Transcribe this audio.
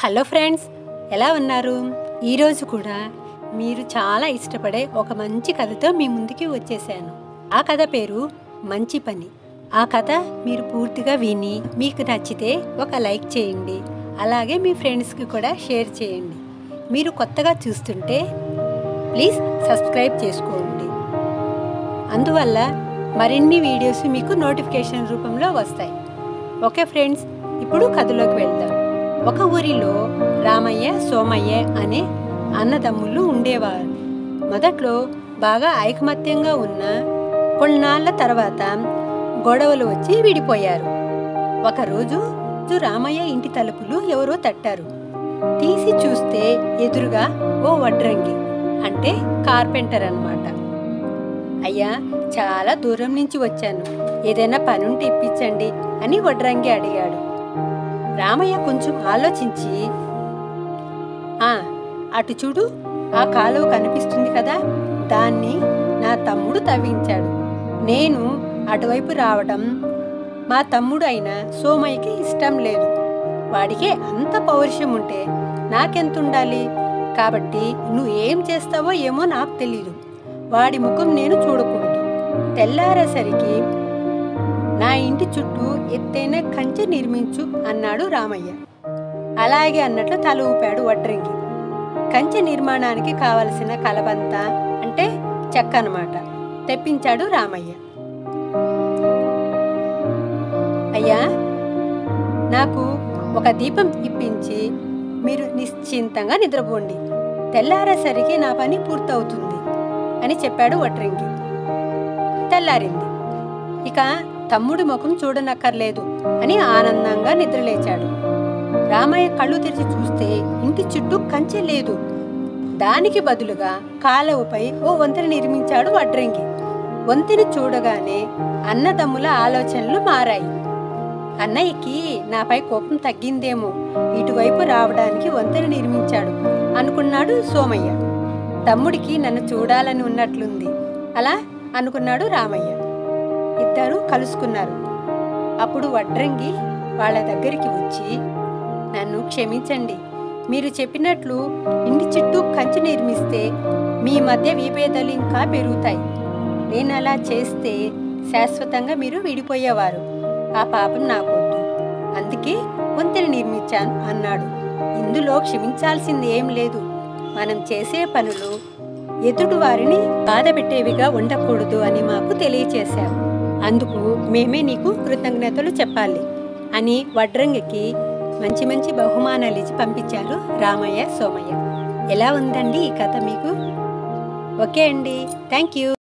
hello friends ఎలా ఉన్నారు ఈరోజు కూడా మీరు చాలా ఇష్టపడే ఒక మంచి కథతో మీ ముందుకి వచ్చేసాను ఆ కథ పేరు మంచి పని ఆ కథ మీరు పూర్తిగా విని మీకు నచ్చితే ఒక లైక్ చేయండి అలాగే మీ ఫ్రెండ్స్కి కూడా షేర్ చేయండి మీరు కొత్తగా చూస్తుంటే ప్లీజ్ సబ్స్క్రైబ్ చేసుకోండి అందువల్ల మరిన్ని వీడియోస్ మీకు నోటిఫికేషన్ రూపంలో వస్తాయి ఓకే ఫ్రెండ్స్ ఇప్పుడు కథలోకి వెళ్దాం ఒక ఊరిలో రామయ్య సోమయ్య అనే అన్నదమ్ములు ఉండేవారు మొదట్లో బాగా ఐకమత్యంగా ఉన్న కొన్నాళ్ళ తర్వాత గొడవలు వచ్చి విడిపోయారు ఒకరోజు రామయ్య ఇంటి తలుపులు ఎవరో తట్టారు తీసి చూస్తే ఎదురుగా ఓ వడ్రంగి అంటే కార్పెంటర్ అన్నమాట అయ్యా చాలా దూరం నుంచి వచ్చాను ఏదైనా పనుంటే ఇప్పించండి అని వడ్రంగి అడిగాడు రామయ్య కొంచెం ఆలోచించి ఆ అటు చూడు ఆ కాలువ కనిపిస్తుంది కదా దాన్ని నా తమ్ముడు తవ్వించాడు నేను అటువైపు రావడం మా తమ్ముడు అయిన సోమయ్యకి ఇష్టం లేదు వాడికే అంత పౌరుషం ఉంటే నాకెంత ఉండాలి కాబట్టి నువ్వు ఏం చేస్తావో ఏమో నాకు తెలీదు వాడి ముఖం నేను చూడకూడదు తెల్లారేసరికి నా ఇంటి చుట్టూ ఎత్తైన కంచె నిర్మించు అన్నాడు రామయ్య అలాగే అన్నట్లు తల ఊపాడు వడ్రంగి కంచె నిర్మాణానికి కావలసిన కలబంత అంటే చెక్క అన్నమాట తెప్పించాడు రామయ్య అయ్యా నాకు ఒక దీపం ఇప్పించి మీరు నిశ్చింతంగా నిద్రపోండి తెల్లారేసరికి నా పని పూర్తవుతుంది అని చెప్పాడు వడ్రంగి తెల్లారింది ఇక తమ్ముడి ముఖం చూడనక్కర్లేదు అని ఆనందంగా నిద్రలేచాడు రామయ్య కళ్ళు తెరిచి చూస్తే ఇంటి చుట్టూ కంచె లేదు దానికి బదులుగా కాలువపై ఓ వంతెన నిర్మించాడు వడ్రంగి వంతెన చూడగానే అన్నదమ్ముల ఆలోచనలు మారాయి అన్నయ్యకి నాపై కోపం తగ్గిందేమో ఇటువైపు రావడానికి వంతెన నిర్మించాడు అనుకున్నాడు సోమయ్య తమ్ముడికి నన్ను చూడాలని ఉన్నట్లుంది అలా అనుకున్నాడు రామయ్య ఇద్దరు కలుసుకున్నారు అప్పుడు వడ్రంగి వాళ్ళ దగ్గరికి వచ్చి నన్ను క్షమించండి మీరు చెప్పినట్లు ఇంటి చుట్టూ కంచె నిర్మిస్తే మీ మధ్య విభేదాలు ఇంకా పెరుగుతాయి నేను అలా చేస్తే శాశ్వతంగా మీరు విడిపోయేవారు ఆ పాపం నాకొద్దు అందుకే వంతెన నిర్మించాను అన్నాడు ఇందులో క్షమించాల్సింది ఏం లేదు మనం చేసే పనులు ఎదుటి వారిని బాధ పెట్టేవిగా ఉండకూడదు అని మాకు తెలియచేశావు అందుకు మేమే నీకు కృతజ్ఞతలు చెప్పాలి అని వడ్రంగికి మంచి మంచి బహుమానాలు ఇచ్చి పంపించారు రామయ్య సోమయ్య ఎలా ఉందండి ఈ కథ మీకు ఓకే అండి థ్యాంక్ యూ